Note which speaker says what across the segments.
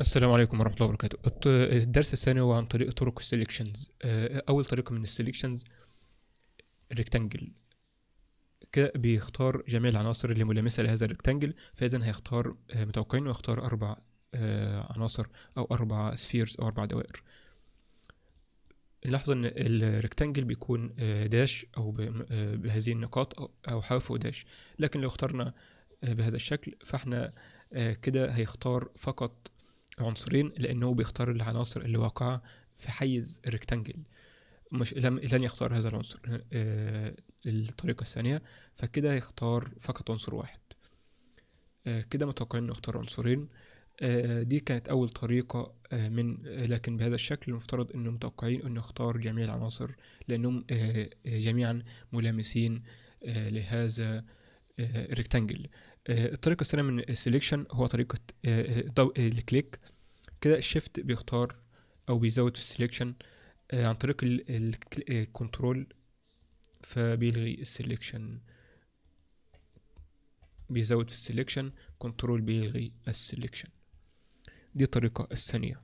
Speaker 1: السلام عليكم ورحمة الله وبركاته الط- الدرس الثاني هو عن طريق طرق السليكشنز أول طريقة من السليكشنز الريكتانجل كده بيختار جميع العناصر اللي ملامسة لهذا الريكتانجل فإذا هيختار آه، متوقعين ويختار أربع آه، عناصر أو أربع سفيرز أو أربع دوائر نلاحظ إن الريكتانجل بيكون آه، داش أو ب- آه، بهذه النقاط أو- أو حرف وداش لكن لو اخترنا آه، بهذا الشكل فاحنا آه، كده هيختار فقط عنصرين لأنه بيختار العناصر اللي واقعة في حيز الريكتانجل مش لم لن يختار هذا العنصر آه، الطريقة الثانية فكده هيختار فقط عنصر واحد آه، كده متوقعين انه يختار عنصرين آه، دي كانت أول طريقة آه، من آه، لكن بهذا الشكل المفترض إنه متوقعين إنه يختار جميع العناصر لأنهم آه، آه، جميعا ملامسين آه، لهذا آه، الريكتانجل آه، الطريقة الثانية من السليكشن هو طريقة آه، ضو- آه، الكليك كده الشيفت بيختار أو بيزود في السليكشن عن طريق الكنترول فبيلغي السليكشن بيزود في السليكشن كنترول بيلغي السليكشن دي الطريقة الثانية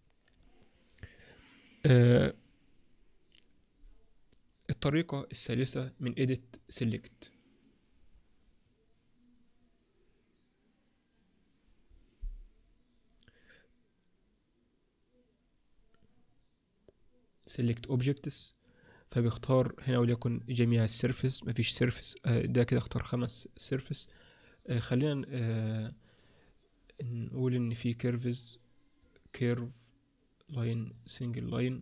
Speaker 1: آه، الطريقة الثالثة من edit select select objects فبيختار هنا وليكن جميع السيرفس مفيش سيرفس ده كده اختار خمس سيرفس خلينا آه، نقول ان في كيرفز كيرف لاين سنجل لاين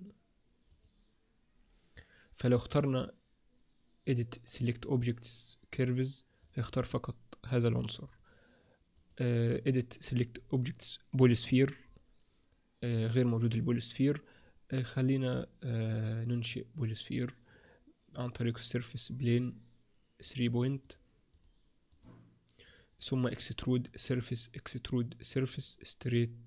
Speaker 1: فلو اخترنا edit select objects curves هيختار فقط هذا العنصر آه، edit select objects polysphere آه، غير موجود البوليسفير آه، خلينا آه، ننشئ بوليسفير عن طريق السيرفيس بلين 3 بوينت ثم اكسترود سيرفيس اكسترود سيرفيس ستريت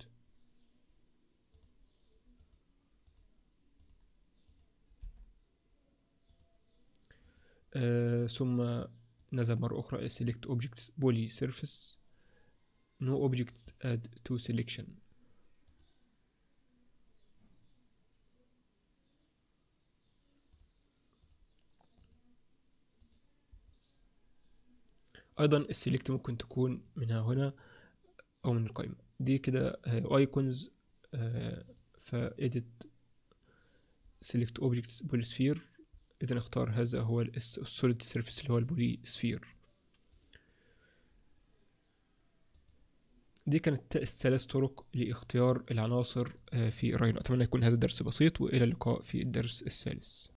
Speaker 1: ثم نذهب مرة أخرى select objects poly surface no object add to selection ايضا السيلكت ممكن تكون منها هنا او من القائمه دي كده ايكونز ف edit select objects polysphere اذا نختار هذا هو السوليد سيرفيس اللي هو البولي سفير دي كانت الثلاث طرق لاختيار العناصر آه، في راينو اتمنى يكون هذا الدرس بسيط والى اللقاء في الدرس الثالث